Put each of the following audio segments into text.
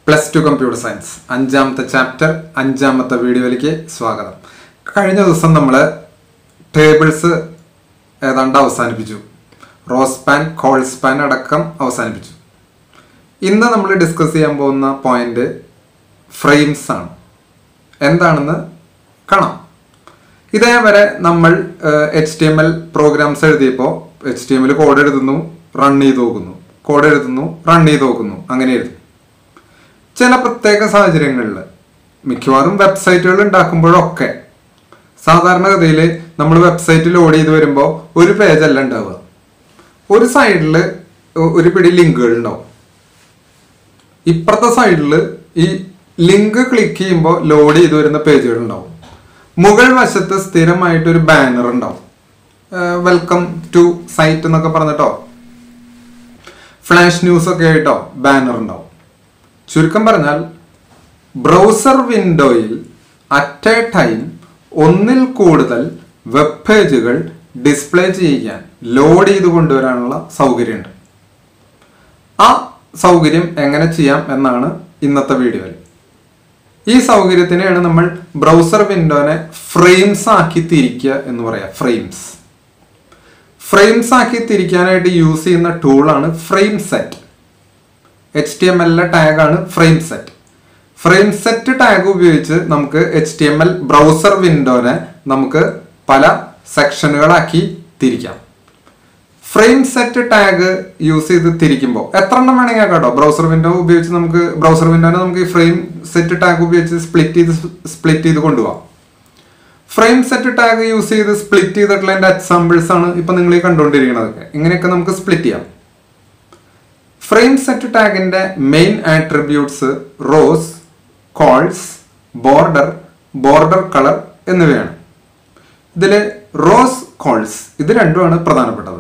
plus two computer science അഞ്ചാമത്തെ chapter അഞ്ചാമത്തെ വീഡിയോയിലേക്ക് സ്വാഗതം കഴിഞ്ഞ ദിവസം നമ്മൾ ടേബിൾസ് ഏതാണ്ട് അവസാനിപ്പിച്ചു റോസ് പാൻ കോൾ സ്പാൻ അടക്കം അവസാനിപ്പിച്ചു ഇന്ന് നമ്മൾ ഡിസ്കസ് ചെയ്യാൻ പോകുന്ന പോയിന്റ് ഫ്രെയിംസ് ആണ് എന്താണെന്ന് കാണാം ഇതേവരെ നമ്മൾ H T M L programs എഴുതിയപ്പോൾ H T M L code എഴുതുന്നു റൺ ചെയ്ത് നോക്കുന്നു കോഡ് എഴുതുന്നു റൺ ചെയ്ത് നോക്കുന്നു അങ്ങനെ എഴുതും ചില പ്രത്യേക സാഹചര്യങ്ങളിൽ മിക്കവാറും വെബ്സൈറ്റുകൾ ഉണ്ടാക്കുമ്പോഴൊക്കെ സാധാരണഗതിയിൽ നമ്മൾ വെബ്സൈറ്റ് ലോഡ് ചെയ്ത് വരുമ്പോൾ ഒരു പേജ് അല്ല ഉണ്ടാവുക ഒരു സൈഡിൽ ഒരു പിടി ലിങ്കുകൾ ഉണ്ടാവും ഇപ്പുറത്തെ സൈഡിൽ ഈ ലിങ്ക് ക്ലിക്ക് ചെയ്യുമ്പോൾ ലോഡ് ചെയ്ത് വരുന്ന പേജുകൾ ഉണ്ടാവും മുകൾ വശത്ത് സ്ഥിരമായിട്ട് ഒരു ബാനർ ഉണ്ടാവും വെൽക്കം ടു സൈറ്റ് എന്നൊക്കെ പറഞ്ഞിട്ടോ ഫ്ലാഷ് ന്യൂസ് ഒക്കെ ആയിട്ടോ ബാനർ ഉണ്ടാവും ചുരുക്കം പറഞ്ഞാൽ ബ്രൗസർ വിൻഡോയിൽ അറ്റ് എ ടൈം ഒന്നിൽ കൂടുതൽ വെബ് പേജുകൾ ഡിസ്പ്ലേ ചെയ്യാൻ ലോഡ് ചെയ്ത് കൊണ്ടുവരാനുള്ള സൗകര്യമുണ്ട് ആ സൗകര്യം എങ്ങനെ ചെയ്യാം എന്നാണ് ഇന്നത്തെ വീഡിയോയിൽ ഈ സൗകര്യത്തിനെയാണ് നമ്മൾ ബ്രൗസർ വിൻഡോനെ ഫ്രെയിംസ് ആക്കി തിരിക്കുക എന്ന് പറയാം ഫ്രെയിംസ് ഫ്രെയിംസ് ആക്കി തിരിക്കാനായിട്ട് യൂസ് ചെയ്യുന്ന ടൂളാണ് frame set H T M എല്ലിലെ ടാഗാണ് frame set frame set tag ഉപയോഗിച്ച് നമുക്ക് H T M L browser വിൻഡോനെ നമുക്ക് പല സെക്ഷനുകളാക്കി തിരിക്കാം ഫ്രെയിം സെറ്റ് ടാഗ് യൂസ് ചെയ്ത് തിരിക്കുമ്പോൾ എത്ര എണ്ണം വേണമെങ്കിൽ കേട്ടോ ബ്രൗസർ വിൻഡോ ഉപയോഗിച്ച് നമുക്ക് ബ്രൗസർ വിൻഡോനെ നമുക്ക് ഈ ഫ്രെയിം സെറ്റ് ടാഗ് ഉപയോഗിച്ച് സ്പ്ലിറ്റ് ചെയ്ത് സ്പ്ലിറ്റ് ചെയ്ത് കൊണ്ടുപോകാം ഫ്രെയിം സെറ്റ് ടാഗ് യൂസ് ചെയ്ത് സ്പ്ലിറ്റ് ചെയ്തിട്ടുള്ള എൻ്റെ എക്സാമ്പിൾസ് ആണ് ഇപ്പൊ നിങ്ങൾ ഈ കണ്ടുകൊണ്ടിരിക്കുന്നതൊക്കെ ഇങ്ങനെയൊക്കെ നമുക്ക് സ്പ്ലിറ്റ് ചെയ്യാം ഫ്രെയിം സെറ്റ് ടാഗിന്റെ main attributes rows cols border border colour എന്നിവയാണ് ഇതിൽ റോസ് കോൾസ് ഇത് രണ്ടുമാണ് പ്രധാനപ്പെട്ടത്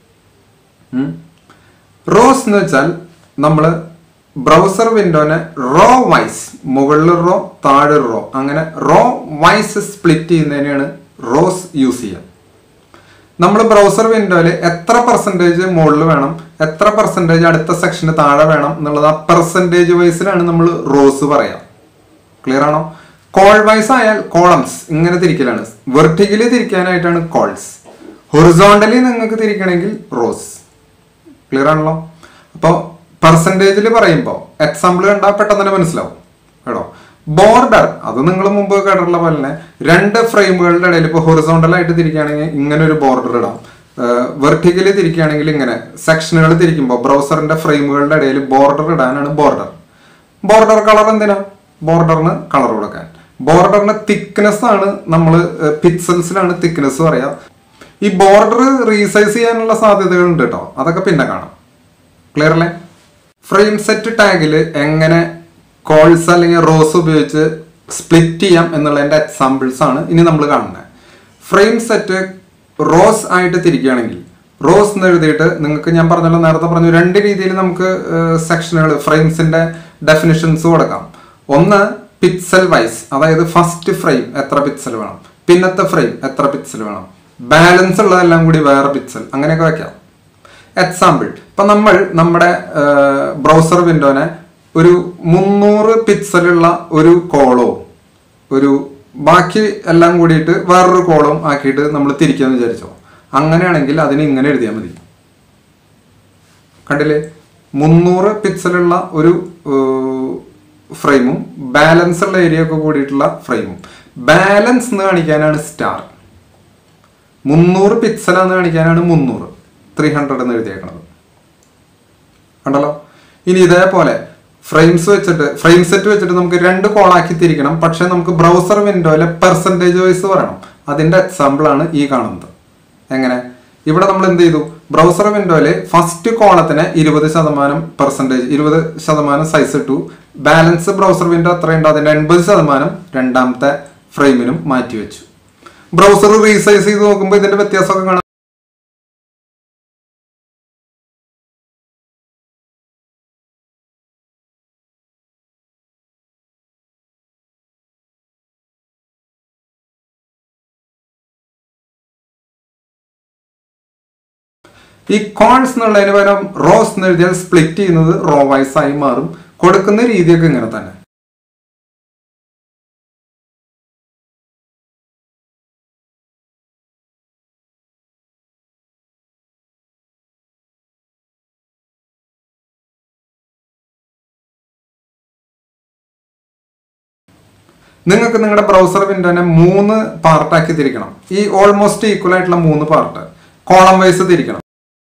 റോസ് എന്ന് വെച്ചാൽ നമ്മൾ ബ്രൗസർ വിൻഡോനെ റോ വൈസ് മുകളിൽ റോ താഴെ റോ അങ്ങനെ റോ വൈസ് സ്പ്ലിറ്റ് ചെയ്യുന്നതിനാണ് റോസ് യൂസ് ചെയ്യുക നമ്മൾ ബ്രൗസർ വിൻഡോയിൽ എത്ര പെർസെൻറ്റേജ് മുകളിൽ വേണം എത്ര പെർസെൻറ്റേജ് അടുത്ത സെക്ഷന് താഴെ വേണം എന്നുള്ളത് ആ പെർസെൻറ്റേജ് വൈസിലാണ് നമ്മൾ റോസ് പറയാം ക്ലിയർ ആണോ കോൾ വൈസ് ആയാൽ കോളംസ് ഇങ്ങനെ തിരിക്കലാണ് വെർട്ടിക്കലി തിരിക്കാനായിട്ടാണ് കോൾസ് ഹൊറിസോണ്ടലി നിങ്ങൾക്ക് തിരിക്കണമെങ്കിൽ റോസ് ക്ലിയർ ആണല്ലോ അപ്പോൾ പെർസെൻറ്റേജിൽ പറയുമ്പോൾ എക്സാമ്പിൾ കണ്ടാൽ പെട്ടെന്ന് തന്നെ മനസ്സിലാവും കേട്ടോ ബോർഡർ അത് നിങ്ങൾ മുമ്പ് കേട്ടിട്ടുള്ള പോലെ തന്നെ രണ്ട് ഫ്രെയിമുകളുടെ ഇടയിൽ ഇപ്പോൾ ഹൊറിസോണ്ടൽ ആയിട്ട് തിരിക്കുകയാണെങ്കിൽ ഇങ്ങനെ ഒരു ബോർഡർ ഇടാം വെർട്ടിക്കലി തിരിക്കുകയാണെങ്കിൽ ഇങ്ങനെ സെക്ഷനുകൾ തിരിക്കുമ്പോൾ ബ്രൗസറിന്റെ ഫ്രെയിമുകളുടെ ഇടയിൽ ബോർഡർ ഇടാനാണ് ബോർഡർ ബോർഡർ കളർ എന്തിനാ ബോർഡറിന് കളർ കൊടുക്കാൻ ബോർഡറിന് തിക്നെസ് ആണ് നമ്മൾ പിക്സൽസിലാണ് തിക്നെസ് പറയാ ഈ ബോർഡർ റീസൈസ് ചെയ്യാനുള്ള സാധ്യതകൾ ഉണ്ട് കേട്ടോ അതൊക്കെ പിന്നെ കാണാം ക്ലിയർ അല്ലേ ഫ്രെയിം സെറ്റ് ടാഗിൽ എങ്ങനെ കോൾസ് അല്ലെങ്കിൽ റോസ് ഉപയോഗിച്ച് സ്പ്ലിറ്റ് ചെയ്യാം എന്നുള്ളതിന്റെ എക്സാമ്പിൾസ് ആണ് ഇനി നമ്മൾ കാണുന്നത് ഫ്രെയിം സെറ്റ് റോസ് ആയിട്ട് തിരിക്കുകയാണെങ്കിൽ റോസ് എന്ന് എഴുതിയിട്ട് നിങ്ങൾക്ക് ഞാൻ പറഞ്ഞല്ലോ നേരത്തെ പറഞ്ഞു രണ്ട് രീതിയിൽ നമുക്ക് സെക്ഷനുകൾ ഫ്രെയിംസിന്റെ ഡെഫിനിഷൻസ് കൊടുക്കാം ഒന്ന് പിക്സൽ വൈസ് അതായത് ഫസ്റ്റ് ഫ്രെയിം എത്ര പിക്സൽ വേണം പിന്നത്തെ ഫ്രെയിം എത്ര പിക്സൽ വേണം ബാലൻസ് ഉള്ളതെല്ലാം കൂടി വേറെ പിക്സൽ അങ്ങനെയൊക്കെ വെക്കാം എക്സാമ്പിൾ ഇപ്പൊ നമ്മൾ നമ്മുടെ ബ്രൗസർ വിൻഡോനെ ഒരു മുന്നൂറ് പിക്സലുള്ള ഒരു കോളോ ഒരു ബാക്കി എല്ലാം കൂടിയിട്ട് വേറൊരു കോളം ആക്കിയിട്ട് നമ്മൾ തിരിക്കാന്ന് വിചാരിച്ചോ അങ്ങനെയാണെങ്കിൽ അതിന് ഇങ്ങനെ എഴുതിയാൽ മതി കണ്ടില്ലേ മുന്നൂറ് പിക്സലുള്ള ഒരു ഫ്രെയിമും ബാലൻസ് ഉള്ള ഏരിയ ഒക്കെ കൂടിയിട്ടുള്ള ഫ്രെയിമും ബാലൻസ് എന്ന് കാണിക്കാനാണ് സ്റ്റാർ മുന്നൂറ് പിക്സലാന്ന് കാണിക്കാനാണ് മുന്നൂറ് ത്രീ ഹൺഡ്രഡ് എന്ന് എഴുതിയേക്കണത് കണ്ടല്ലോ ഇനി ഇതേപോലെ ഫ്രെയിംസ് വെച്ചിട്ട് ഫ്രെയിം സെറ്റ് വെച്ചിട്ട് നമുക്ക് രണ്ട് കോളാക്കി തിരിക്കണം പക്ഷെ നമുക്ക് ബ്രൗസർ വിൻഡോയിലെ പെർസെൻറ്റേജ് വൈസ് പറയണം അതിന്റെ എക്സാമ്പിൾ ആണ് ഈ കാണുന്നത് എങ്ങനെ ഇവിടെ നമ്മൾ എന്ത് ചെയ്തു ബ്രൗസർ വിൻഡോയില് ഫസ്റ്റ് കോളത്തിന് ഇരുപത് ശതമാനം പെർസെൻറ്റേജ് ഇരുപത് ശതമാനം സൈസ് ഇട്ടു ബാലൻസ് ബ്രൗസർ വിൻഡോ എത്രയുണ്ടോ അതിന്റെ എൺപത് ശതമാനം രണ്ടാമത്തെ ഫ്രെയിമിനും മാറ്റി വെച്ചു ബ്രൗസർ റീസൈസ് ചെയ്ത് നോക്കുമ്പോൾ ഇതിന്റെ വ്യത്യാസമൊക്കെ കാണാം ഈ കോൺസ് എന്നുള്ളതിന് പകരം റോസ് എന്ന് എഴുതിയാൽ സ്പ്ലിറ്റ് ചെയ്യുന്നത് റോ വൈസ് ആയി മാറും കൊടുക്കുന്ന രീതിയൊക്കെ ഇങ്ങനെ തന്നെ നിങ്ങൾക്ക് നിങ്ങളുടെ ബ്രൗസർ വിൻഡോനെ മൂന്ന് പാർട്ടാക്കി തിരിക്കണം ഈ ഓൾമോസ്റ്റ് ഈക്വൽ ആയിട്ടുള്ള മൂന്ന് പാർട്ട് കോളം വൈസ് തിരിക്കണം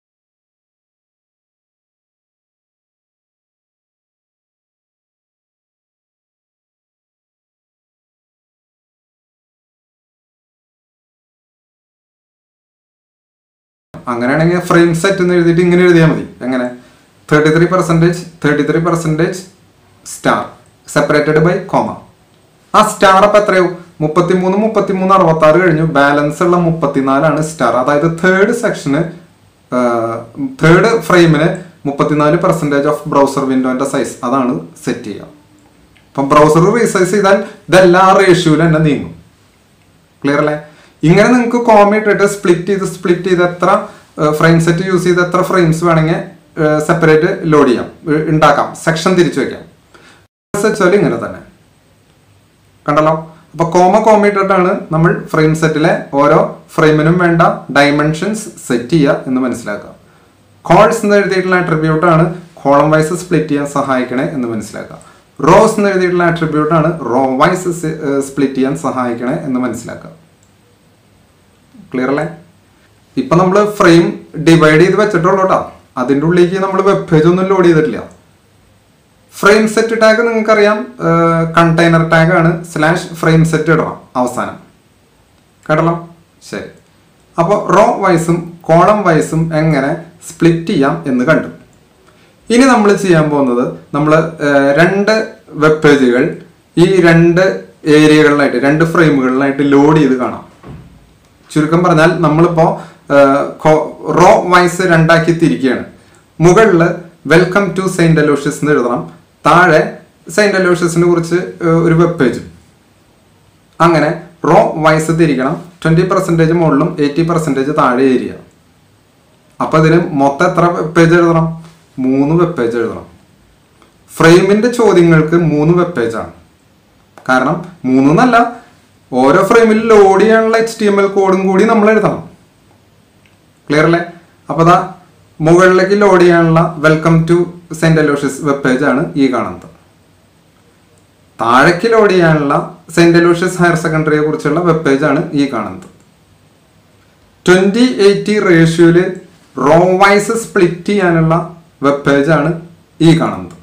അങ്ങനെയാണെങ്കിൽ ഫ്രെയിം സെറ്റ് എന്ന് എഴുതിയിട്ട് ഇങ്ങനെ എഴുതിയാൽ മതി എങ്ങനെ thirty three percentage thirty three percentage star separated by comma ആ സ്റ്റാർ അപ്പം എത്രയോ മുപ്പത്തിമൂന്ന് മുപ്പത്തിമൂന്ന് അറുപത്തി ആറ് കഴിഞ്ഞു ബാലൻസ് ഉള്ള മുപ്പത്തിനാലാണ് സ്റ്റാർ അതായത് തേർഡ് സെക്ഷന് തേർഡ് ഫ്രെയിമിന് മുപ്പത്തിനാല് പെർസെൻറ്റേജ് ഓഫ് ബ്രൗസർ വിൻഡോന്റെ സൈസ് അതാണ് സെറ്റ് ചെയ്യുക അപ്പം ബ്രൗസർ റീസൈസ് ചെയ്താൽ ഇതെല്ലാം ആ റേഷ്യോയിൽ തന്നെ നീങ്ങും ക്ലിയർ അല്ലേ ഇങ്ങനെ നിങ്ങൾക്ക് കോമ ഇട്ടിട്ട് സ്പ്ലിറ്റ് ചെയ്ത് സ്പ്ലിറ്റ് ചെയ്ത് എത്ര ഫ്രെയിം സെറ്റ് യൂസ് ചെയ്ത് എത്ര ഫ്രെയിംസ് വേണമെങ്കിൽ സെപ്പറേറ്റ് ലോഡ് ചെയ്യാം ഏഹ് ഉണ്ടാക്കാം സെക്ഷൻ തിരിച്ചു വെക്കാം വെച്ചാൽ ഇങ്ങനെ തന്നെ കണ്ടല്ലോ അപ്പൊ കോമ കോമ ഇട്ടിട്ടാണ് നമ്മൾ ഫ്രെയിം സെറ്റിലെ ഓരോ ഫ്രെയിമിനും വേണ്ട ഡയമെൻഷൻസ് സെറ്റ് ചെയ്യുക എന്ന് മനസ്സിലാക്കുക കോൾസ് എന്ന് എഴുതിയിട്ടുള്ള attribute ആണ് കോളം വൈസ് സ്പ്ലിറ്റ് ചെയ്യാൻ സഹായിക്കണേ എന്ന് മനസ്സിലാക്കുക റോസ് എന്ന് എഴുതിയിട്ടുള്ള attribute ആണ് റോ വൈസ് സ്പ്ലിറ്റ് ചെയ്യാൻ സഹായിക്കണേ എന്ന് മനസ്സിലാക്കുക ക്ലിയർ അല്ലേ ഇപ്പൊ നമ്മൾ ഫ്രെയിം ഡിവൈഡ് ചെയ്ത് വെച്ചിട്ടുള്ളൂ കേട്ടോ അതിൻ്റെ ഉള്ളിലേക്ക് നമ്മൾ വെബ് പേജ് ഒന്നും ലോഡ് ചെയ്തിട്ടില്ല ഫ്രെയിം സെറ്റ് ടാഗ് നിങ്ങൾക്കറിയാം കണ്ടെയ്നർ ടാഗ് ആണ് സ്ലാഷ് ഫ്രെയിം സെറ്റ് ഇടണം അവസാനം കേട്ടല്ലോ ശരി അപ്പോൾ റോ വൈസും കോളം വൈസും എങ്ങനെ സ്പ്ലിറ്റ് ചെയ്യാം എന്ന് കണ്ടു ഇനി നമ്മൾ ചെയ്യാൻ പോകുന്നത് നമ്മൾ രണ്ട് വെബ് പേജുകൾ ഈ രണ്ട് ഏരിയകളിലായിട്ട് രണ്ട് ഫ്രെയിമുകളിലായിട്ട് ലോഡ് ചെയ്ത് കാണാം ചുരുക്കം പറഞ്ഞാൽ നമ്മളിപ്പോ റോ വൈസ് രണ്ടാക്കി തിരിക്കുകയാണ് മുകളിൽ വെൽക്കം ടു സെയിന്റ് അലോഷ്യസ് എന്ന് എഴുതണം താഴെ സെയിന്റ് അലോഷ്യസിനെ കുറിച്ച് ഏഹ്, ഒരു വെബ് പേജും അങ്ങനെ റോ വൈസ് തിരിക്കണം ട്വന്റി പെർസെൻറ്റേജ് മുകളിലും എയ്റ്റി പെർസെൻറ്റേജ് താഴെ ഏരിയ അപ്പൊ ഇതിന് മൊത്തം എത്ര വെബ് പേജ് എഴുതണം മൂന്ന് വെബ് പേജ് എഴുതണം ഫ്രെയിമിന്റെ ചോദ്യങ്ങൾക്ക് മൂന്ന് വെബ് പേജാണ് കാരണം മൂന്നെന്നല്ല ഓരോ ഫ്രെയിമിൽ ലോഡ് ചെയ്യാനുള്ള എച്ച് ടി എം എൽ കോഡും കൂടി നമ്മൾ എഴുതണം ക്ലിയർ അല്ലേ അപ്പൊ ദാ മുകളിലേക്ക് ലോഡ് ചെയ്യാനുള്ള welcome to Saint Aloysius web page ആണ് ഈ കാണുന്നത് താഴേക്ക് ലോഡ് ചെയ്യാനുള്ള സെന്റ് അലോഷ്യസ് ഹയർ സെക്കൻഡറിയെ കുറിച്ചുള്ള വെബ് പേജ് ആണ് ഈ കാണുന്നത് ട്വന്റി എയ്റ്റി റേഷ്യോയില് റോ വൈസ് സ്പ്ലിറ്റ് ചെയ്യാനുള്ള വെബ് പേജ് ആണ് ഈ കാണുന്നത്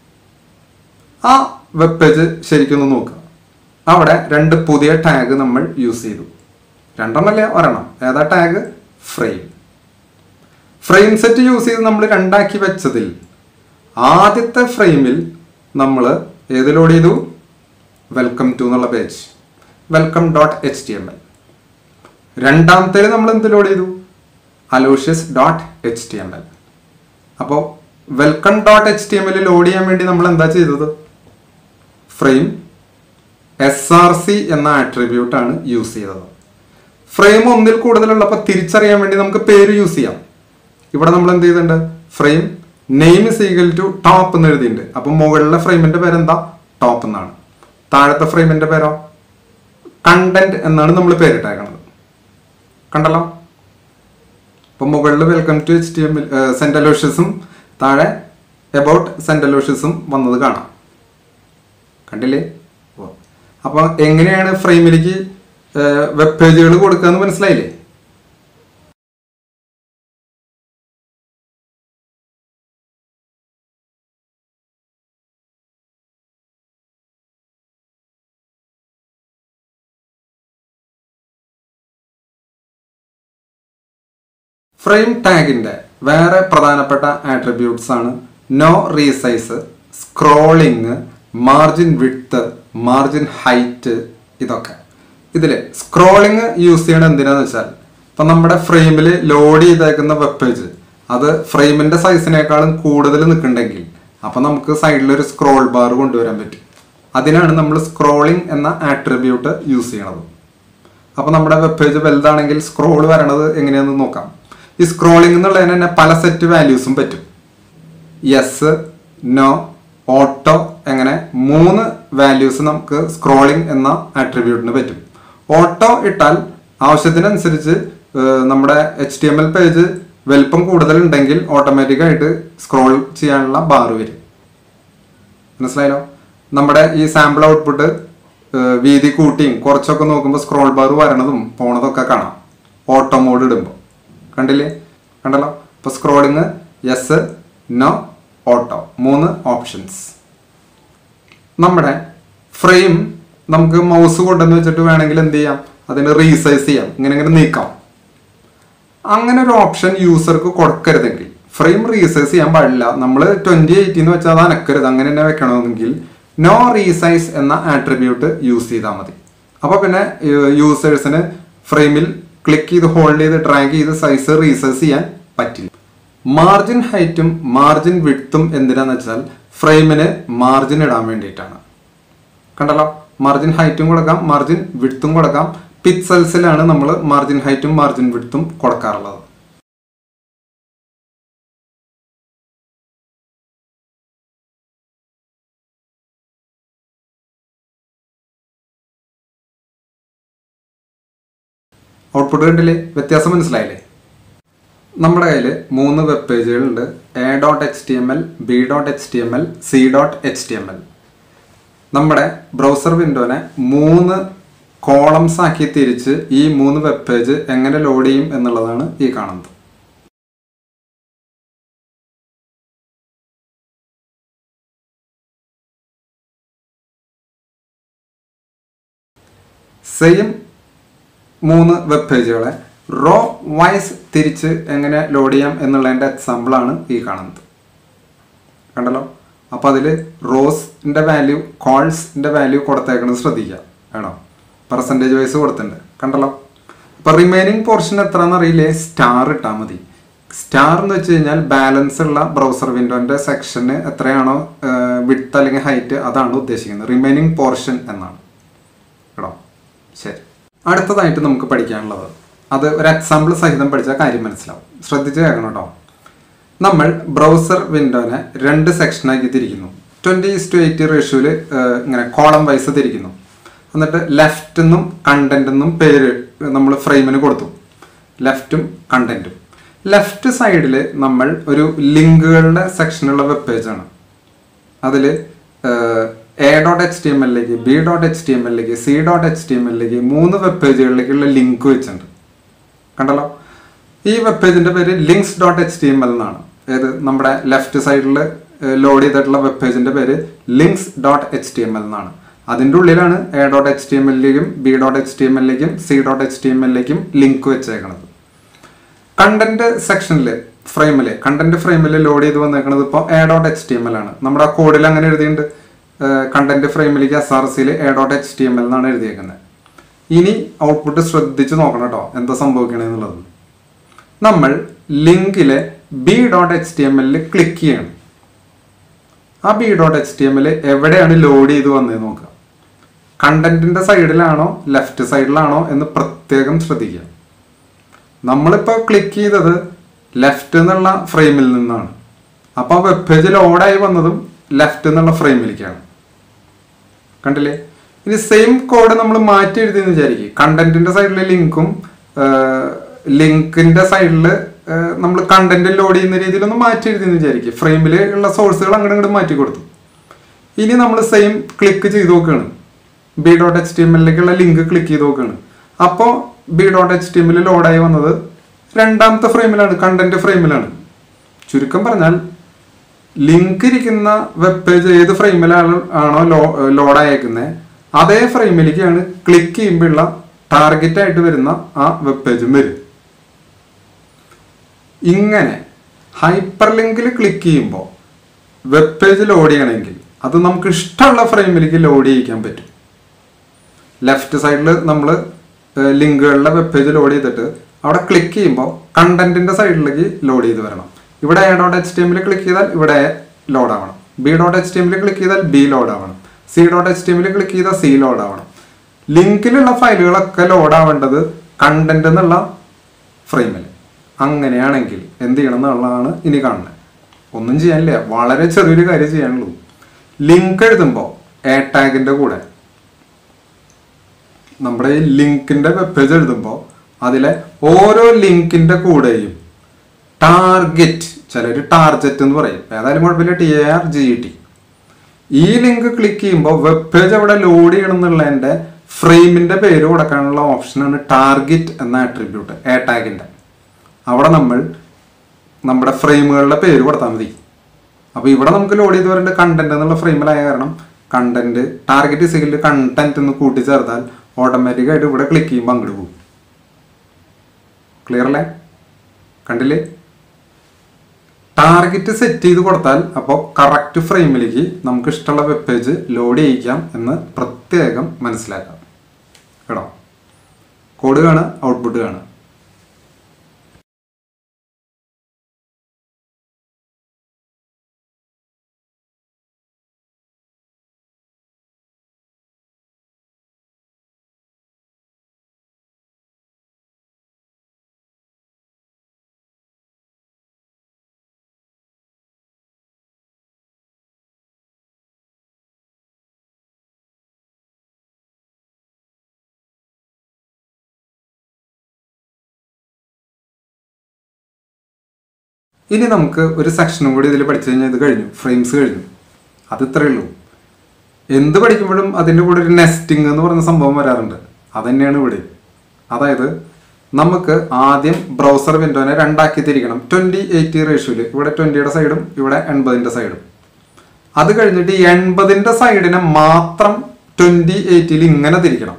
ആ വെബ് പേജ് ശരിക്കും ഒന്ന് നോക്കുക അവിടെ രണ്ട് പുതിയ ടാഗ് നമ്മൾ യൂസ് ചെയ്തു രണ്ടെണ്ണമല്ല ഒരെണ്ണം ഏതാ tag frame frame set use ചെയ്ത് നമ്മൾ രണ്ടാക്കി വെച്ചതിൽ ആദ്യത്തെ ഫ്രെയിമിൽ നമ്മൾ ഏത് ലോഡ് ചെയ്തു വെൽക്കം ടു എന്നുള്ള page welcome dot H T M L രണ്ടാമത്തേൽ നമ്മൾ എന്ത് ലോഡ് ചെയ്തു Aloysius dot H T M L അപ്പോൾ welcome dot H T M L load ചെയ്യാൻ വേണ്ടി നമ്മൾ എന്താ ചെയ്തത് ഫ്രെയിം എസ് ആർ സി എന്ന ആട്രിബ്യൂട്ട് ആണ് യൂസ് ചെയ്തത് ഫ്രെയിം ഒന്നിൽ കൂടുതലുള്ളപ്പോൾ തിരിച്ചറിയാൻ വേണ്ടി നമുക്ക് പേര് യൂസ് ചെയ്യാം ഇവിടെ നമ്മൾ എന്ത് ചെയ്തിട്ടുണ്ട് frame name is equal to top എന്ന് എഴുതിയിട്ടുണ്ട് അപ്പം മുകളിലെ ഫ്രെയിമിന്റെ പേര് എന്താ ടോപ്പ് എന്നാണ് താഴത്തെ ഫ്രെയിമിന്റെ പേരോ കണ്ടന്റ് എന്നാണ് നമ്മൾ പേരിട്ടേക്കണത് കണ്ടല്ലോ അപ്പൊ മുകളിൽ welcome to H T M സെന്റലോഷ്യസും താഴെ എബൌട്ട് സെന്റലോഷ്യസും വന്നത് കാണാം കണ്ടില്ലേ ഓ അപ്പൊ എങ്ങനെയാണ് ഫ്രെയിമിലേക്ക് വെബ് പേജുകൾ കൊടുക്കുക എന്ന് മനസ്സിലായില്ലേ ഫ്രെയിം ടാഗിന്റെ വേറെ പ്രധാനപ്പെട്ട ആട്രിബ്യൂട്ട്സ് ആണ് no resize scrolling margin width margin height ഇതൊക്കെ ഇതില് സ്ക്രോളിങ് യൂസ് ചെയ്യണത് എന്തിനാന്ന് വെച്ചാൽ ഇപ്പൊ നമ്മുടെ ഫ്രെയിമിൽ ലോഡ് ചെയ്തേക്കുന്ന വെബ് പേജ് അത് ഫ്രെയിമിന്റെ സൈസിനേക്കാളും കൂടുതൽ നിൽക്കുന്നുണ്ടെങ്കിൽ അപ്പൊ നമുക്ക് സൈഡിൽ ഒരു സ്ക്രോൾ ബാർ കൊണ്ടുവരാൻ പറ്റും അതിനാണ് നമ്മൾ സ്ക്രോളിംഗ് എന്ന ആട്രിബ്യൂട്ട് യൂസ് ചെയ്യണത് അപ്പൊ നമ്മുടെ വെബ് പേജ് വലുതാണെങ്കിൽ സ്ക്രോൾ വരണത് എങ്ങനെയാണെന്ന് നോക്കാം ഈ സ്ക്രോളിംഗ് എന്നുള്ളതിന് തന്നെ പല സെറ്റ് വാല്യൂസും പറ്റും യെസ് നോ ഓട്ടോ എങ്ങനെ മൂന്ന് വാല്യൂസ് നമുക്ക് സ്ക്രോളിംഗ് എന്ന ആട്രിബ്യൂട്ടിന് പറ്റും ഓട്ടോ ഇട്ടാൽ ആവശ്യത്തിനനുസരിച്ച് ഏഹ്, നമ്മുടെ H T M L page വലിപ്പം കൂടുതൽ ഉണ്ടെങ്കിൽ ഓട്ടോമാറ്റിക്കായിട്ട് സ്ക്രോൾ ചെയ്യാനുള്ള ബാർ വരും മനസ്സിലായല്ലോ നമ്മുടെ ഈ സാമ്പിൾ ഔട്ട്പുട്ട് വീതി കൂട്ടിയും കുറച്ചൊക്കെ നോക്കുമ്പോൾ സ്ക്രോൾ ബാർ വരണതും പോണതൊക്കെ കാണാം ഓട്ടോ മോഡ് ഇടുമ്പോൾ കണ്ടില്ലേ കണ്ടല്ലോ അപ്പോൾ സ്ക്രോളിങ് യെസ് നോ ഓട്ടോ മൂന്ന് ഓപ്ഷൻസ് നമ്മുടെ ഫ്രെയിം നമുക്ക് മൗസ് കൊണ്ടുവന്ന് വെച്ചിട്ട് വേണമെങ്കിൽ എന്ത് ചെയ്യാം അതിന് റീസൈസ് ചെയ്യാം ഇങ്ങനെ ഇങ്ങനെ നീക്കാം അങ്ങനെ ഒരു ഓപ്ഷൻ യൂസർക്ക് കൊടുക്കരുതെങ്കിൽ ഫ്രെയിം റീസൈസ് ചെയ്യാൻ പാടില്ല നമ്മൾ ട്വന്റി എയ്റ്റി എന്ന് വെച്ചാൽ അത് അനക്കരുത് അങ്ങനെ തന്നെ വെക്കണമെങ്കിൽ നോ റീസൈസ് എന്ന ആട്രിബ്യൂട്ട് യൂസ് ചെയ്താൽ മതി അപ്പോൾ പിന്നെ യൂസേഴ്സിന് ഫ്രെയിമിൽ ക്ലിക്ക് ചെയ്ത് ഹോൾഡ് ചെയ്ത് ഡ്രാഗ് ചെയ്ത് സൈസ് റീസൈസ് ചെയ്യാൻ പറ്റില്ല മാർജിൻ ഹൈറ്റും മാർജിൻ വിഡ്ത്തും എന്തിനാന്ന് വെച്ചാൽ ഫ്രെയിമിന് മാർജിൻ ഇടാൻ വേണ്ടിയിട്ടാണ് കണ്ടല്ലോ മാർജിൻ ഹൈറ്റും കൊടുക്കാം മാർജിൻ വിഡ്ത്തും കൊടുക്കാം പിക്സൽസിലാണ് നമ്മൾ മാർജിൻ ഹൈറ്റും മാർജിൻ വിഡ്ത്തും കൊടുക്കാറുള്ളത് ഔട്ട്പുട്ട് കണ്ടില്ലേ വ്യത്യാസം മനസ്സിലായില്ലേ നമ്മുടെ കയ്യിൽ മൂന്ന് വെബ് പേജുകളുണ്ട് A dot H T M L B dot H T M L C dot H T M L നമ്മുടെ ബ്രൗസർ വിൻഡോനെ മൂന്ന് കോളംസ് ആക്കി തിരിച്ച് ഈ മൂന്ന് വെബ് പേജ് എങ്ങനെ ലോഡ് ചെയ്യും എന്നുള്ളതാണ് ഈ കാണുന്നത് സെയിം മൂന്ന് വെബ് പേജുകളെ റോ വൈസ് തിരിച്ച് എങ്ങനെ ലോഡ് ചെയ്യാം എന്നുള്ളതിൻ്റെ എക്സാമ്പിളാണ് ഈ കാണുന്നത് കണ്ടല്ലോ അപ്പോൾ അതിൽ റോസിൻ്റെ വാല്യൂ കോൾസിൻ്റെ വാല്യൂ കൊടുത്തേക്കണത് ശ്രദ്ധിക്കുക വേണോ പെർസെൻറ്റേജ് വൈസ് കൊടുത്തിട്ടുണ്ട് കണ്ടല്ലോ അപ്പോൾ റിമൈനിങ് പോർഷൻ എത്രയെന്ന് അറിയില്ലേ സ്റ്റാർ ഇട്ടാൽ മതി സ്റ്റാർ എന്ന് വെച്ച് കഴിഞ്ഞാൽ ബാലൻസ് ഉള്ള ബ്രൗസർ വിൻഡോൻ്റെ സെക്ഷന് എത്രയാണോ വിഡ്ത്ത് അല്ലെങ്കിൽ ഹൈറ്റ് അതാണ് ഉദ്ദേശിക്കുന്നത് റിമൈനിങ് പോർഷൻ എന്നാണ് കേട്ടോ ശരി അടുത്തതായിട്ട് നമുക്ക് പഠിക്കാനുള്ളത് അത് ഒരു എക്സാമ്പിൾ സഹിതം പഠിച്ചാൽ കാര്യം മനസ്സിലാവും ശ്രദ്ധിച്ച് കേൾക്കണം കേട്ടോ നമ്മൾ ബ്രൗസർ വിൻഡോനെ രണ്ട് സെക്ഷനാക്കി തിരിക്കുന്നു ട്വൻറ്റി ഇസ് ടു എയ്റ്റി റേഷ്യോയിൽ ഇങ്ങനെ കോളം വൈസ് തിരിക്കുന്നു എന്നിട്ട് ലെഫ്റ്റ് നിന്നും കണ്ടന്റ് നിന്നും പേര് നമ്മൾ ഫ്രെയിമിന് കൊടുത്തു ലെഫ്റ്റും കണ്ടന്റും ലെഫ്റ്റ് സൈഡിൽ നമ്മൾ ഒരു ലിങ്കുകളുടെ സെക്ഷനുള്ള വെബ് പേജാണ് അതിൽ A dot H T M എല്ലിലേക്ക് B dot H T M എല്ലിലേക്ക് C dot H T M എല്ലിലേക്ക് മൂന്ന് വെബ് പേജുകളിലേക്കുള്ള ലിങ്ക് വെച്ചിട്ടുണ്ട് കണ്ടല്ലോ ഈ വെബ് പേജിന്റെ പേര് links dot H T M L എന്നാണ് ഏത് നമ്മുടെ ലെഫ്റ്റ് സൈഡിൽ ലോഡ് ചെയ്തിട്ടുള്ള വെബ് പേജിന്റെ പേര് links dot H T M L എന്നാണ് അതിൻ്റെ ഉള്ളിലാണ് A dot H T M എല്ലിലേക്കും B dot H T M എല്ലിലേക്കും C dot H T M എല്ലിലേക്കും ലിങ്ക് വെച്ചേക്കണത് കണ്ടന്റ് സെക്ഷനിൽ ഫ്രെയിമിൽ കണ്ടന്റ് ഫ്രെയിമിൽ ലോഡ് ചെയ്ത് വന്നേക്കുന്നത് ഇപ്പോൾ A dot H T M L ആണ് നമ്മുടെ ആ കോഡിൽ അങ്ങനെ എഴുതിയിട്ടുണ്ട് കണ്ടന്റ് ഫ്രെയിമിലേക്ക് എസ് ആർ സിയിൽ A dot H T M L എന്നാണ് എഴുതിയേക്കുന്നത് ഇനി ഔട്ട്പുട്ട് ശ്രദ്ധിച്ച് നോക്കണം കേട്ടോ എന്താ സംഭവിക്കണേന്നുള്ളത് നമ്മൾ ലിങ്കിലെ B dot H T M എല്ലിൽ ക്ലിക്ക് ചെയ്യണം ആ B dot H T M L എവിടെയാണ് ലോഡ് ചെയ്ത് വന്നത് നോക്കുക കണ്ടന്റിന്റെ സൈഡിലാണോ ലെഫ്റ്റ് സൈഡിലാണോ എന്ന് പ്രത്യേകം ശ്രദ്ധിക്കുക നമ്മളിപ്പോൾ ക്ലിക്ക് ചെയ്തത് ലെഫ്റ്റ് എന്നുള്ള ഫ്രെയിമിൽ നിന്നാണ് അപ്പോൾ വെബ് പേജ് ലോഡായി വന്നതും ലെഫ്റ്റ് എന്നുള്ള ഫ്രെയിമിലേക്കാണ് കണ്ടില്ലേ ഇനി സെയിം കോഡ് നമ്മൾ മാറ്റി എഴുതിയെന്ന് വിചാരിക്കും കണ്ടന്റിന്റെ സൈഡിൽ ലിങ്കും ലിങ്കിന്റെ സൈഡിൽ നമ്മൾ കണ്ടന്റ് ലോഡ് ചെയ്യുന്ന രീതിയിൽ ഒന്ന് മാറ്റി എഴുതിയെന്ന് വിചാരിക്കും ഫ്രെയിമിൽ ഉള്ള സോഴ്സുകൾ അങ്ങോട്ട് ഇങ്ങോട്ട് മാറ്റി കൊടുത്തു ഇനി നമ്മൾ സെയിം ക്ലിക്ക് ചെയ്ത് നോക്കുകയാണ് B dot H T M എല്ലിലേക്കുള്ള ലിങ്ക് ക്ലിക്ക് ചെയ്ത് നോക്കുകയാണ് അപ്പോൾ ബി ഡോട്ട് എച്ച് ടി എമ്മിൽ ലോഡായി വന്നത് രണ്ടാമത്തെ ഫ്രെയിമിലാണ് കണ്ടന്റ് ഫ്രെയിമിലാണ് ചുരുക്കം പറഞ്ഞാൽ ലിങ്ക് ഇരിക്കുന്ന വെബ് പേജ് ഏത് ഫ്രെയിമിലാണ് ആണോ ലോ ലോഡ് അയക്കുന്നത് അതേ ഫ്രെയിമിലേക്കാണ് ക്ലിക്ക് ചെയ്യുമ്പോഴുള്ള ടാർഗറ്റ് ആയിട്ട് വരുന്ന ആ വെബ് പേജും വരും ഇങ്ങനെ ഹൈപ്പർ ലിങ്കിൽ ക്ലിക്ക് ചെയ്യുമ്പോൾ വെബ് പേജ് ലോഡ് ചെയ്യണമെങ്കിൽ അത് നമുക്ക് ഇഷ്ടമുള്ള ഫ്രെയിമിലേക്ക് ലോഡ് ചെയ്യിക്കാൻ പറ്റും ലെഫ്റ്റ് സൈഡിൽ നമ്മൾ ലിങ്കുകളുടെ വെബ് പേജ് ലോഡ് ചെയ്തിട്ട് അവിടെ ക്ലിക്ക് ചെയ്യുമ്പോൾ കണ്ടന്റിന്റെ സൈഡിലേക്ക് ലോഡ് ചെയ്ത് വരണം ഇവിടെ എ ഡോട്ട് എച്ച് ടി എമ്മിൽ ക്ലിക്ക് ചെയ്താൽ ഇവിടെ ലോഡ് ആവണം ബി ഡോട്ട് എച്ച് ടി എമ്മിൽ ക്ലിക്ക് ചെയ്താൽ ബി ലോഡ് ആവണം സി ഡോട്ട് എച്ച് ടി എമ്മിൽ ക്ലിക്ക് ചെയ്താൽ സി ലോഡ് ആവണം ലിങ്കിലുള്ള ഫയലുകളൊക്കെ ലോഡ് ആവേണ്ടത് കണ്ടന്റ് എന്നുള്ള ഫ്രെയിമിൽ അങ്ങനെയാണെങ്കിൽ എന്ത് ചെയ്യണം എന്നുള്ളതാണ് ഇനി കാണുന്നത് ഒന്നും ചെയ്യാനില്ല വളരെ ചെറിയൊരു കാര്യം ചെയ്യാനുള്ളൂ ലിങ്ക് എഴുതുമ്പോൾ എ ടാഗിന്റെ കൂടെ നമ്മുടെ ഈ ലിങ്കിന്റെ വെബ് പേജ് എഴുതുമ്പോൾ അതിലെ ഓരോ ലിങ്കിന്റെ കൂടെയും ടാർഗറ്റ് ചിലർ ടാർജറ്റ് എന്ന് പറയും ഏതായാലും കുഴപ്പമില്ല T A R G T ഈ ലിങ്ക് ക്ലിക്ക് ചെയ്യുമ്പോൾ വെബ് പേജ് അവിടെ ലോഡ് ചെയ്യണം എന്നുള്ളതിന്റെ ഫ്രെയിമിന്റെ പേര് കൊടുക്കാനുള്ള ഓപ്ഷനാണ് ടാർഗറ്റ് എന്ന ആട്രിബ്യൂട്ട് എ ടാഗിന്റെ അവിടെ നമ്മൾ നമ്മുടെ ഫ്രെയിമുകളുടെ പേര് കൊടുത്താൽ മതി അപ്പോൾ ഇവിടെ നമുക്ക് ലോഡ് ചെയ്ത് വരേണ്ട കണ്ടന്റ് എന്നുള്ള ഫ്രെയിമിലായ കാരണം കണ്ടന്റ് ടാർഗറ്റ് സിഗിൽ കണ്ടന്റ് എന്ന് കൂട്ടിച്ചേർത്താൽ ഓട്ടോമാറ്റിക് ആയിട്ട് ഇവിടെ ക്ലിക്ക് ചെയ്യുമ്പോൾ അങ്ങോട്ട് പോകും ക്ലിയർ അല്ലേ കണ്ടില്ലേ ടാർഗറ്റ് സെറ്റ് ചെയ്ത് കൊടുത്താൽ അപ്പോൾ കറക്റ്റ് ഫ്രെയിമിലേക്ക് നമുക്ക് ഇഷ്ടമുള്ള വെബ് പേജ് ലോഡ് ചെയ്യിക്കാം എന്ന് പ്രത്യേകം മനസ്സിലാക്കാം കേട്ടോ കോഡ് കാണുക ഔട്ട്പുട്ട് കാണുക ഇനി നമുക്ക് ഒരു സെക്ഷനും കൂടി ഇതിൽ പഠിച്ചു കഴിഞ്ഞാൽ ഇത് കഴിഞ്ഞു ഫ്രെയിംസ് കഴിഞ്ഞു അത് ഇത്രയേ ഉള്ളൂ എന്ത് പഠിക്കുമ്പോഴും അതിൻ്റെ കൂടെ ഒരു നെസ്റ്റിംഗ് എന്ന് പറയുന്ന സംഭവം വരാറുണ്ട് അതന്നെയാണ് ഇവിടെ അതായത് നമുക്ക് ആദ്യം ബ്രൗസർ വിൻഡോനെ രണ്ടാക്കി തിരിക്കണം ട്വൻറ്റി എയ്റ്റി റേഷ്യോയിൽ ഇവിടെ ട്വൻറ്റിയുടെ സൈഡും ഇവിടെ എൺപതിൻ്റെ സൈഡും അത് കഴിഞ്ഞിട്ട് ഈ എൺപതിൻ്റെ സൈഡിനെ മാത്രം ട്വൻറ്റി എയ്റ്റിയിൽ ഇങ്ങനെ തിരിക്കണം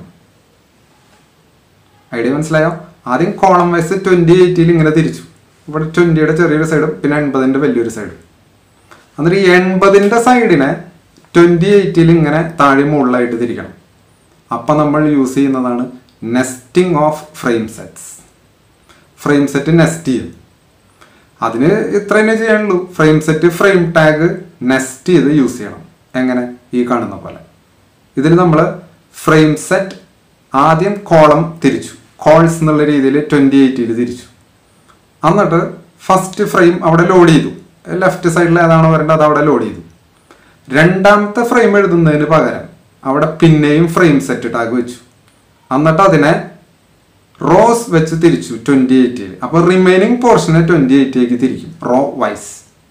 ഐഡിയ മനസ്സിലായോ ആദ്യം കോളം വൈസ് ട്വൻറ്റി എയ്റ്റിയിൽ ഇങ്ങനെ തിരിച്ചു ഇവിടെ ട്വൻറ്റിയുടെ ചെറിയൊരു സൈഡും പിന്നെ എൺപതിൻ്റെ വലിയൊരു സൈഡും എന്നിട്ട് ഈ എൺപതിൻ്റെ സൈഡിനെ ട്വൻറ്റി എയ്റ്റിൽ ഇങ്ങനെ താഴെ മുകളിലായിട്ട് തിരിക്കണം അപ്പം നമ്മൾ യൂസ് ചെയ്യുന്നതാണ് nesting of frame sets frame set nest ചെയ്യും അതിന് ഇത്ര തന്നെ ചെയ്യാനുള്ളൂ frame set frame tag nest ചെയ്ത് യൂസ് ചെയ്യണം എങ്ങനെ ഈ കാണുന്ന പോലെ ഇതിൽ നമ്മൾ ഫ്രെയിം സെറ്റ് ആദ്യം കോളം തിരിച്ചു കോൾസ് എന്നുള്ള രീതിയിൽ ട്വൻറ്റി എയ്റ്റിൽ തിരിച്ചു എന്നിട്ട് ഫസ്റ്റ് ഫ്രെയിം അവിടെ ലോഡ് ചെയ്തു ലെഫ്റ്റ് സൈഡിൽ ഏതാണോ വരേണ്ടത് അത് അവിടെ ലോഡ് ചെയ്തു രണ്ടാമത്തെ ഫ്രെയിം എഴുതുന്നതിന് പകരം അവിടെ പിന്നെയും ഫ്രെയിം സെറ്റ് ടാഗ് വെച്ചു എന്നിട്ട് അതിനെ റോസ് വെച്ച് തിരിച്ചു ട്വന്റി എയ്റ്റിൽ അപ്പോൾ റിമൈനിങ് പോർഷനെ ട്വന്റി എയ്റ്റിലേക്ക് തിരിക്കും റോ വൈസ്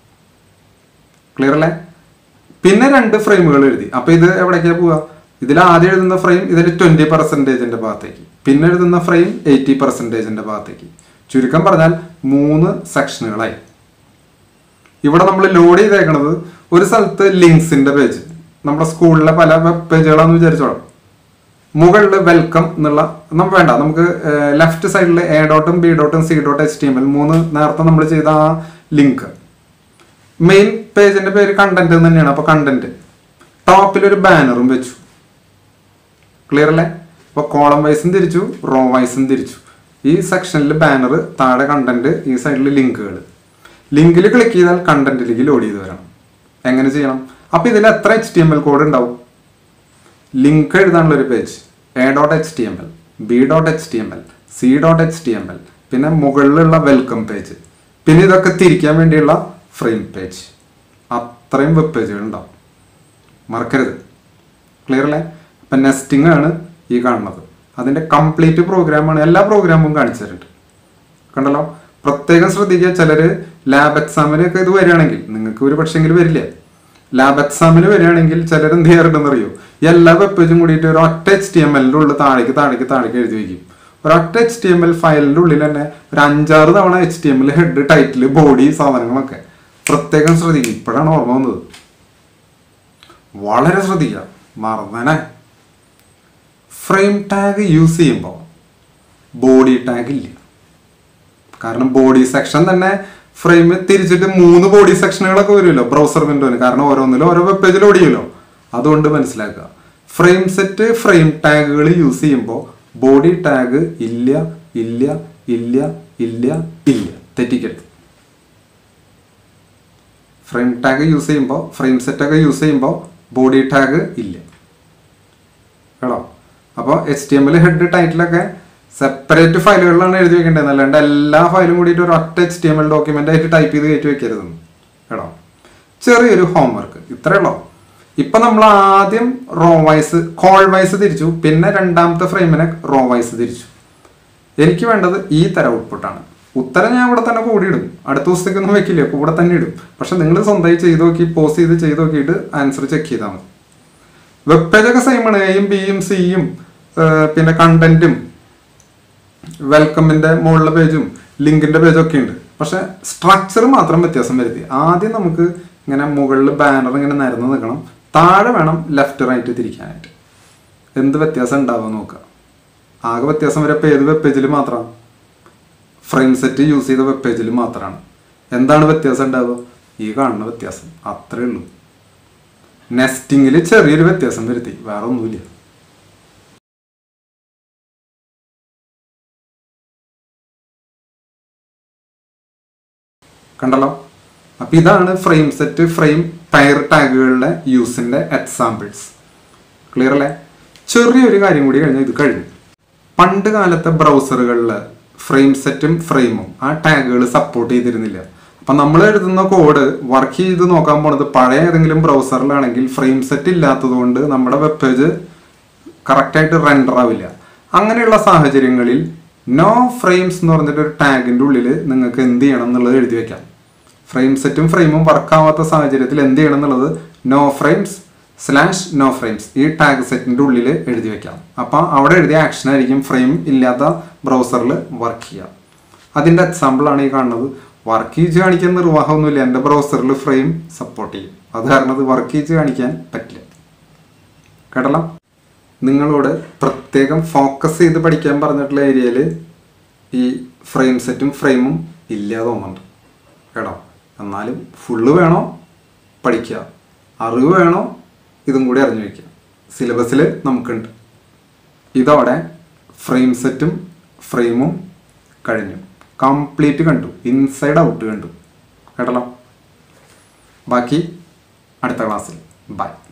ക്ലിയർ അല്ലേ പിന്നെ രണ്ട് ഫ്രെയിമുകൾ എഴുതി അപ്പൊ ഇത് എവിടേക്കാ പോവുക ഇതിൽ ആദ്യം എഴുതുന്ന ഫ്രെയിം ഇതിൽ ട്വന്റി പെർസെൻറ്റേജിന്റെ ഭാഗത്തേക്ക് പിന്നെ എഴുതുന്ന ഫ്രെയിം എയ്റ്റി പെർസെൻറ്റേജിന്റെ ഭാഗത്തേക്ക് ചുരുക്കം പറഞ്ഞാൽ മൂന്ന് സെക്ഷനുകളായി ഇവിടെ നമ്മൾ ലോഡ് ചെയ്തേക്കണത് ഒരു സ്ഥലത്ത് ലിങ്ക്സിന്റെ പേജ് നമ്മുടെ സ്കൂളിലെ പല വെബ് പേജുകളാന്ന് വിചാരിച്ചോളാം മുകളിൽ വെൽക്കം എന്നുള്ള നമ്മൾ വേണ്ട നമുക്ക് ലെഫ്റ്റ് സൈഡിൽ എ ഡോട്ടും ബി ഡോട്ടും C dot H T M L മൂന്ന് നേരത്തെ നമ്മൾ ചെയ്ത ആ ലിങ്ക് മെയിൻ പേജിന്റെ പേര് കണ്ടന്റ് എന്ന് തന്നെയാണ് അപ്പൊ കണ്ടന്റ് ടോപ്പിൽ ഒരു ബാനറും വെച്ചു ക്ലിയർ അല്ലേ അപ്പൊ കോളം വൈസും തിരിച്ചു റോ വൈസും തിരിച്ചു ഈ സെക്ഷനിൽ ബാനർ താഴെ കണ്ടന്റ് ഈ സൈഡിൽ ലിങ്കുകൾ ലിങ്കിൽ ക്ലിക്ക് ചെയ്താൽ കണ്ടന്റിലേക്ക് ലോഡ് ചെയ്ത് വരണം എങ്ങനെ ചെയ്യണം അപ്പൊ ഇതിൽ എത്ര H T M L code ഉണ്ടാവും ലിങ്ക് എഴുതാനുള്ള ഒരു page A dot H T M L B dot H T M L C dot H T M L പിന്നെ മുകളിലുള്ള വെൽക്കം പേജ് പിന്നെ ഇതൊക്കെ തിരിക്കാൻ വേണ്ടിയുള്ള ഫ്രെയിം പേജ് അത്രയും വെബ് പേജുകൾ ഉണ്ടാവും മറക്കരുത് ക്ലിയർ അല്ലേ അപ്പം നെസ്റ്റിംഗ് ആണ് ഈ കാണുന്നത് അതിൻ്റെ കംപ്ലീറ്റ് പ്രോഗ്രാമാണ് എല്ലാ പ്രോഗ്രാമും കാണിച്ചു തരുന്നുണ്ട് കണ്ടല്ലോ പ്രത്യേകം ശ്രദ്ധിക്കുക ചിലർ ലാബ് എക്സാമിനൊക്കെ ഇത് വരികയാണെങ്കിൽ നിങ്ങൾക്ക് ഒരു പക്ഷെങ്കിൽ വരില്ല ലാബ് എക്സാമിന് വരികയാണെങ്കിൽ ചിലർ എന്ത് ചെയ്യാറുണ്ടെന്ന് അറിയോ എല്ലാ വെബ് പേജും കൂടിയിട്ട് ഒരു ഒറ്റ എച്ച് ടി എം എല്ലിൻ്റെ ഉള്ളിൽ താഴേക്ക് താഴേക്ക് താഴേക്ക് എഴുതി വയ്ക്കും ഒരൊറ്റ എച്ച് ടി എം എൽ ഫയലിൻ്റെ ഉള്ളിൽ തന്നെ ഒരു അഞ്ചാറ് തവണ H T M L head title body സാധനങ്ങളൊക്കെ പ്രത്യേകം ശ്രദ്ധിക്കും ഇപ്പോഴാണ് ഓർമ്മ വന്നത് വളരെ ശ്രദ്ധിക്കുക മറന്നനെ ഫ്രെയിം ടാഗ് യൂസ് ചെയ്യുമ്പോൾ ബോഡി ടാഗ് ഇല്ല കാരണം ബോഡി സെക്ഷൻ തന്നെ ഫ്രെയിം തിരിച്ചിട്ട് മൂന്ന് ബോഡി സെക്ഷനുകളൊക്കെ വരുമല്ലോ ബ്രൗസർ വിൻഡോന് കാരണം ഓരോന്നിലും ഓരോ വെബ് പേജിൽ ഓടിയല്ലോ അതുകൊണ്ട് മനസ്സിലാക്കുക ഫ്രെയിം സെറ്റ് ഫ്രെയിം ടാഗുകൾ യൂസ് ചെയ്യുമ്പോൾ ബോഡി ടാഗ് ഇല്ല ഇല്ല ഇല്ല ഇല്ല ഇല്ല തെറ്റിക്കരുത് ഫ്രെയിം ടാഗ് യൂസ് ചെയ്യുമ്പോൾ ഫ്രെയിം സെറ്റ് ഒക്കെ യൂസ് ചെയ്യുമ്പോൾ ബോഡി ടാഗ് ഇല്ല കേട്ടോ അപ്പോൾ H T M L head ടൈറ്റിലൊക്കെ സെപ്പറേറ്റ് ഫയലുകളിലാണ് എഴുതി വെക്കേണ്ടത് അല്ലാണ്ട് എല്ലാ ഫയലും കൂടിയിട്ട് ഒരു ഒറ്റ H T M L document ആയിട്ട് ടൈപ്പ് ചെയ്ത് കയറ്റി വെക്കരുതെന്ന് കേട്ടോ ചെറിയൊരു ഹോംവർക്ക് ഇത്രയേ ഉള്ളൂ ഇപ്പൊ നമ്മൾ ആദ്യം റോ വൈസ് കോൾ വൈസ് തിരിച്ചു പിന്നെ രണ്ടാമത്തെ ഫ്രെയിമിനെ റോ വൈസ് തിരിച്ചു എനിക്ക് വേണ്ടത് ഈ തരം ഔട്ട്പുട്ടാണ് ഉത്തരം ഞാൻ ഇവിടെ തന്നെ കൂടി ഇടും അടുത്ത ദിവസത്തേക്കൊന്നും വെക്കില്ല കൂടെ തന്നെ ഇടും പക്ഷെ നിങ്ങൾ സ്വന്തമായി ചെയ്ത് നോക്കി പോസ്റ്റ് ചെയ്ത് ചെയ്ത് നോക്കിയിട്ട് ആൻസർ ചെക്ക് ചെയ്താൽ മതി വെബ് പേജൊക്കെ സെയിം ആണ് എയും ബിയും സിയും പിന്നെ കണ്ടന്റും വെൽക്കമിന്റെ മുകളിലെ പേജും ലിങ്കിന്റെ പേജും ഒക്കെ ഉണ്ട് പക്ഷെ സ്ട്രക്ചർ മാത്രം വ്യത്യാസം വരുത്തി ആദ്യം നമുക്ക് ഇങ്ങനെ മുകളിൽ ബാനർ ഇങ്ങനെ നിരന്ന് നിൽക്കണം താഴെ വേണം ലെഫ്റ്റ് റൈറ്റ് തിരിക്കാനായിട്ട് എന്ത് വ്യത്യാസം ഉണ്ടാവുക നോക്കുക ആകെ വ്യത്യാസം വരപ്പോൾ ഏത് വെബ് പേജിൽ മാത്രമാണ് ഫ്രെയിം സെറ്റ് യൂസ് ചെയ്ത വെബ് പേജിൽ മാത്രമാണ് എന്താണ് വ്യത്യാസം ഉണ്ടാവുക ഈ കാണുന്ന വ്യത്യാസം അത്രേ ഉള്ളൂ നെസ്റ്റിങ്ങിൽ ചെറിയൊരു വ്യത്യാസം വരുത്തി വേറെ ഒന്നുമില്ല കണ്ടല്ലോ അപ്പൊ ഇതാണ് ഫ്രെയിം സെറ്റ് ഫ്രെയിം ടയർ ടാഗുകളുടെ യൂസിന്റെ എക്സാമ്പിൾസ് ക്ലിയർ അല്ലേ ചെറിയൊരു കാര്യം കൂടി കഴിഞ്ഞാൽ ഇത് കഴിഞ്ഞു പണ്ട് കാലത്തെ ബ്രൗസറുകളിൽ ഫ്രെയിം സെറ്റും ഫ്രെയിമും ആ ടാഗുകൾ സപ്പോർട്ട് ചെയ്തിരുന്നില്ല അപ്പൊ നമ്മൾ എഴുതുന്ന കോഡ് വർക്ക് ചെയ്ത് നോക്കാൻ പോണത് പഴയ ഏതെങ്കിലും ബ്രൗസറിലാണെങ്കിൽ ഫ്രെയിം സെറ്റ് ഇല്ലാത്തതുകൊണ്ട് നമ്മുടെ വെബ് പേജ് കറക്റ്റായിട്ട് റെൻഡർ ആവില്ല അങ്ങനെയുള്ള സാഹചര്യങ്ങളിൽ നോ ഫ്രെയിംസ് എന്ന് പറഞ്ഞിട്ട് ഒരു ടാഗിന്റെ ഉള്ളിൽ നിങ്ങൾക്ക് എന്ത് ചെയ്യണം എന്നുള്ളത് എഴുതി വെക്കാം ഫ്രെയിം സെറ്റും ഫ്രെയിമും വർക്ക് ആവാത്ത സാഹചര്യത്തിൽ എന്ത് ചെയ്യണം എന്നുള്ളത് no frames slash no frames ഈ ടാഗ് സെറ്റിന്റെ ഉള്ളിൽ എഴുതി വെക്കാം അപ്പൊ അവിടെ എഴുതിയ ആക്ഷൻ ആയിരിക്കും ഫ്രെയിം ഇല്ലാത്ത ബ്രൗസറിൽ വർക്ക് ചെയ്യുക അതിന്റെ എക്സാമ്പിൾ ആണ് ഈ കാണുന്നത് വർക്ക് ചെയ്ത് കാണിക്കാൻ നിർവാഹമൊന്നുമില്ല എൻ്റെ ബ്രൗസറിൽ ഫ്രെയിം സപ്പോർട്ട് ചെയ്യും അത് കാരണം അത് വർക്ക് ചെയ്ത് കാണിക്കാൻ പറ്റില്ല കേട്ടല്ലോ നിങ്ങളോട് പ്രത്യേകം ഫോക്കസ് ചെയ്ത് പഠിക്കാൻ പറഞ്ഞിട്ടുള്ള ഏരിയയിൽ ഈ ഫ്രെയിം സെറ്റും ഫ്രെയിമും ഇല്ല തോന്നുന്നുണ്ട് കേട്ടോ എന്നാലും ഫുള്ള് വേണോ പഠിക്കുക അറിവ് വേണോ ഇതും കൂടി അറിഞ്ഞു വയ്ക്കുക സിലബസിൽ നമുക്കുണ്ട് ഇതോടെ ഫ്രെയിം സെറ്റും ഫ്രെയിമും കഴിഞ്ഞു കംപ്ലീറ്റ് കണ്ടു ഇൻസൈഡ് ഔട്ട് കണ്ടു കേട്ടല്ലോ ബാക്കി അടുത്ത ക്ലാസ്സിൽ ബൈ